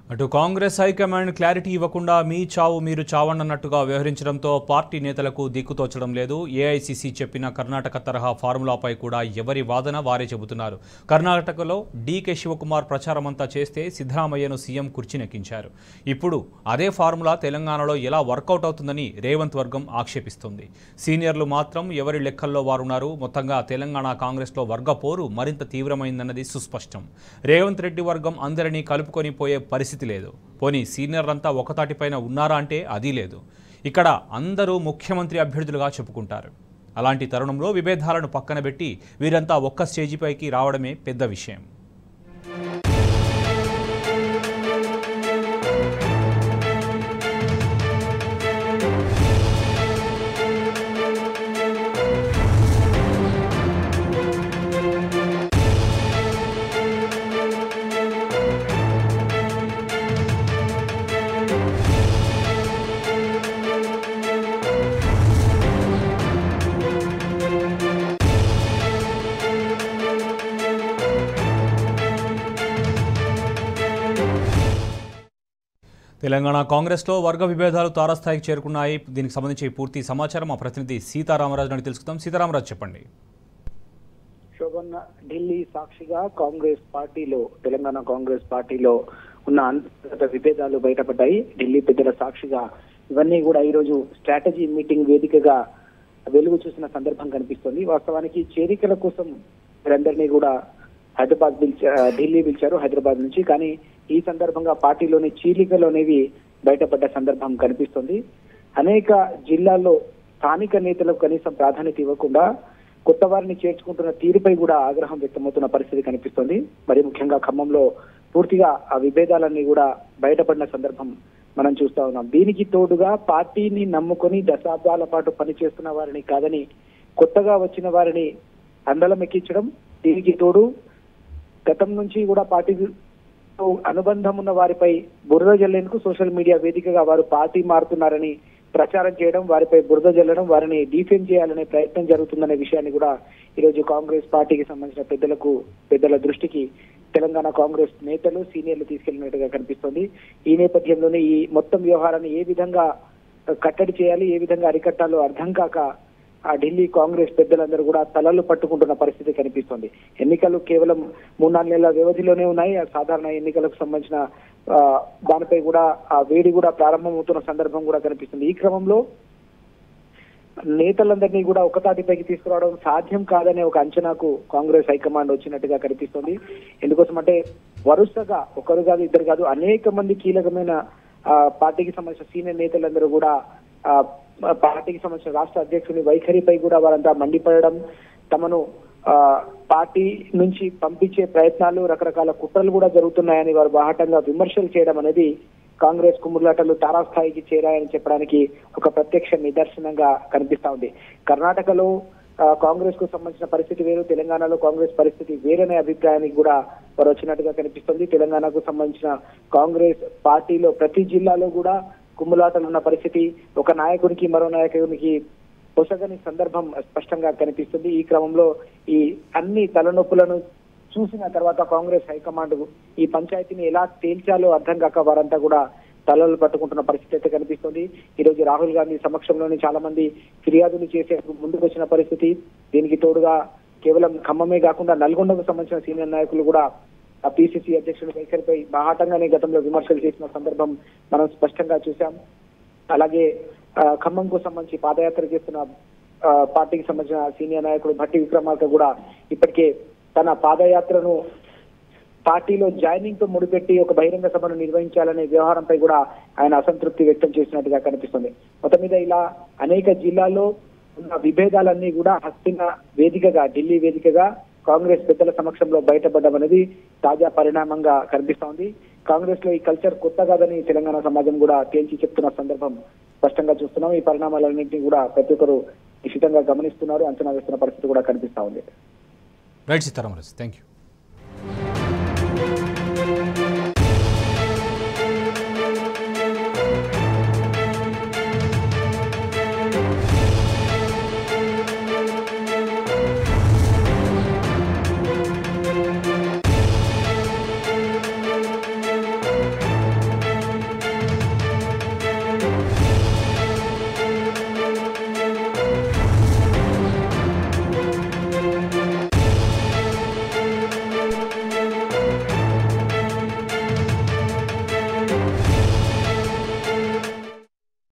అటు Congress high command clarity ఇవ్వకుండా మీ చావు మీరు చావండన్నట్టుగా వ్యవహరించడంతో పార్టీ నేతలకు దిక్కుతోచడం లేదు ఏఐసీసీ చెప్పిన కర్ణాటక తరహా ఫార్ములాపై కూడా ఎవరి వాదన వారే చెబుతున్నారు కర్ణాటకలో డీకే శివకుమార్ ప్రచారమంతా చేస్తే సిద్ధరామయ్యను సీఎం కుర్చీనెక్కించారు ఇప్పుడు అదే ఫార్ములా తెలంగాణలో ఎలా వర్కౌట్ అవుతుందని రేవంత్ వర్గం ఆక్షేపిస్తుంది సీనియర్లు మాత్రం ఎవరి లెక్కల్లో వారున్నారు మొత్తంగా తెలంగాణ కాంగ్రెస్లో వర్గ పోరు మరింత తీవ్రమైందన్నది సుస్పష్టం రేవంత్ రెడ్డి వర్గం అందరినీ కలుపుకొని పోయే పరిస్థితి లేదు పోనీ సీనియర్లంతా ఒకతాటిపైన ఉన్నారా అంటే అది లేదు ఇక్కడ అందరూ ముఖ్యమంత్రి అభ్యర్థులుగా చెప్పుకుంటారు అలాంటి తరుణంలో విభేదాలను పక్కన పెట్టి వీరంతా ఒక్క స్టేజిపైకి రావడమే పెద్ద విషయం తెలంగాణ కాంగ్రెస్లో వర్గ విభేదాలు తారస్థాయికి చేరుకున్నాయి దీనికి సంబంధించి పూర్తి సమాచారం మా ప్రతినిధి సీతారామరాజు అని తెలుసుకుందాం సీతారామరాజు చెప్పండి శోభన్ ఢిల్లీ సాక్షిగా కాంగ్రెస్ పార్టీలో తెలంగాణ కాంగ్రెస్ పార్టీలో ఉన్న అంతర్గత విభేదాలు బయటపడ్డాయి ఢిల్లీ పెద్దల సాక్షిగా ఇవన్నీ కూడా ఈ రోజు స్ట్రాటజీ మీటింగ్ వేదికగా వెలుగు చూసిన సందర్భం కనిపిస్తుంది వాస్తవానికి చేరికల కోసం వీరందరినీ కూడా హైదరాబాద్ పిలిచా ఢిల్లీ పిలిచారు హైదరాబాద్ నుంచి కానీ ఈ సందర్భంగా పార్టీలోని చీలికలు అనేవి బయటపడ్డ సందర్భం కనిపిస్తుంది అనేక జిల్లాల్లో స్థానిక నేతలకు కనీసం ప్రాధాన్యత ఇవ్వకుండా కొత్త వారిని చేర్చుకుంటున్న తీరుపై కూడా ఆగ్రహం వ్యక్తమవుతున్న పరిస్థితి కనిపిస్తుంది మరి ముఖ్యంగా ఖమ్మంలో పూర్తిగా ఆ విభేదాలన్నీ కూడా బయటపడిన సందర్భం మనం చూస్తా ఉన్నాం దీనికి తోడుగా పార్టీని నమ్ముకొని దశాబ్దాల పాటు పనిచేస్తున్న వారిని కాదని కొత్తగా వచ్చిన వారిని అందలం ఎక్కించడం దీనికి తోడు గతం నుంచి కూడా పార్టీ అనుబంధం ఉన్న వారిపై బురద జల్లేందుకు సోషల్ మీడియా వేదికగా వారు పార్టీ మారుతున్నారని ప్రచారం చేయడం వారిపై బురద జల్లడం వారిని డీఫేమ్ చేయాలనే ప్రయత్నం జరుగుతుందనే విషయాన్ని కూడా ఈరోజు కాంగ్రెస్ పార్టీకి సంబంధించిన పెద్దలకు పెద్దల దృష్టికి తెలంగాణ కాంగ్రెస్ నేతలు సీనియర్లు తీసుకెళ్లినట్టుగా కనిపిస్తోంది ఈ నేపథ్యంలోనే ఈ మొత్తం వ్యవహారాన్ని ఏ విధంగా కట్టడి చేయాలి ఏ విధంగా అరికట్టాలో అర్థం కాక ఆ ఢిల్లీ కాంగ్రెస్ పెద్దలందరూ కూడా తలలు పట్టుకుంటున్న పరిస్థితి కనిపిస్తోంది ఎన్నికలు కేవలం మూడు నాలుగు నెలల వ్యవధిలోనే ఉన్నాయి ఆ సాధారణ ఎన్నికలకు సంబంధించిన ఆ, దానిపై కూడా ఆ వేడి కూడా ప్రారంభమవుతున్న సందర్భం కూడా కనిపిస్తుంది ఈ క్రమంలో నేతలందరినీ కూడా ఒకతాటిపైకి తీసుకురావడం సాధ్యం కాదనే ఒక అంచనాకు కాంగ్రెస్ హైకమాండ్ వచ్చినట్టుగా కనిపిస్తుంది ఎందుకోసం అంటే వరుసగా ఒకరు కాదు ఇద్దరు కాదు అనేక మంది కీలకమైన ఆ, పార్టీకి సంబంధించిన సీనియర్ నేతలందరూ కూడా ఆ, పార్టీకి సంబంధించిన రాష్ట్ర అధ్యక్షుని వైఖరిపై కూడా వారంతా మండిపడడం తమను ఆ, పార్టీ నుంచి పంపించే ప్రయత్నాలు రకరకాల కుట్రలు కూడా జరుగుతున్నాయని వారు బాహటంగా విమర్శలు చేయడం అనేది కాంగ్రెస్ కుమ్ములాటలు తారాస్థాయికి చేరాయని చెప్పడానికి ఒక ప్రత్యక్ష నిదర్శనంగా కనిపిస్తా ఉంది కర్ణాటకలో ఆ, కాంగ్రెస్ కు సంబంధించిన పరిస్థితి వేరు తెలంగాణలో కాంగ్రెస్ పరిస్థితి వేరనే అభిప్రాయానికి కూడా వారు వచ్చినట్టుగా కనిపిస్తుంది తెలంగాణకు సంబంధించిన కాంగ్రెస్ పార్టీలో ప్రతి జిల్లాలో కూడా కుమ్ములాటలు ఉన్న పరిస్థితి ఒక నాయకునికి మరో నాయకునికి పొసగని సందర్భం స్పష్టంగా కనిపిస్తుంది ఈ క్రమంలో ఈ అన్ని తలనొప్పులను చూసిన తర్వాత కాంగ్రెస్ హైకమాండ్ ఈ పంచాయతీని ఎలా తేల్చాలో అర్థం కాక వారంతా కూడా తలలు పట్టుకుంటున్న పరిస్థితి అయితే కనిపిస్తుంది ఈ రోజు రాహుల్ గాంధీ సమక్షంలోనే చాలా మంది ఫిర్యాదులు చేసే ముందుకు వచ్చిన పరిస్థితి దీనికి తోడుగా కేవలం ఖమ్మమే కాకుండా నల్గొండకు సంబంధించిన సీనియర్ నాయకులు కూడా ఆ పిసిసి అధ్యక్షుడి వైఖరిపై బాహాటంగానే గతంలో విమర్శలు చేసిన సందర్భం మనం స్పష్టంగా చూశాం అలాగే ఆ, ఖమ్మంకు సంబంధించి పాదయాత్ర చేస్తున్న ఆ, పార్టీకి సంబంధించిన సీనియర్ నాయకుడు భట్టి విక్రమార్క కూడా ఇప్పటికే తన పాదయాత్రను పార్టీలో జాయినింగ్ తో ముడిపెట్టి ఒక బహిరంగ సభను నిర్వహించాలనే వ్యవహారంపై కూడా ఆయన అసంతృప్తి వ్యక్తం చేసినట్టుగా కనిపిస్తుంది మొత్తం మీద ఇలా అనేక జిల్లాల్లో ఉన్న విభేదాలన్నీ కూడా హస్తిన వేదికగా ఢిల్లీ వేదికగా కాంగ్రెస్ పెద్దల సమక్షంలో బయటపడడం అనేది తాజా పరిణామంగా కనిపిస్తోంది కాంగ్రెస్ లో ఈ కల్చర్ కొత్త కాదని తెలంగాణ సమాజం కూడా తేల్చి చెప్తున్న సందర్భం స్పష్టంగా చూస్తున్నాం ఈ పరిణామాలన్నింటినీ కూడా ప్రతి ఒక్కరు నిశ్చితంగా గమనిస్తున్నారు అంచనా వేస్తున్న పరిస్థితి కూడా కనిపిస్తా ఉంది రైట్ సీతారామరాజు థ్యాంక్ యూ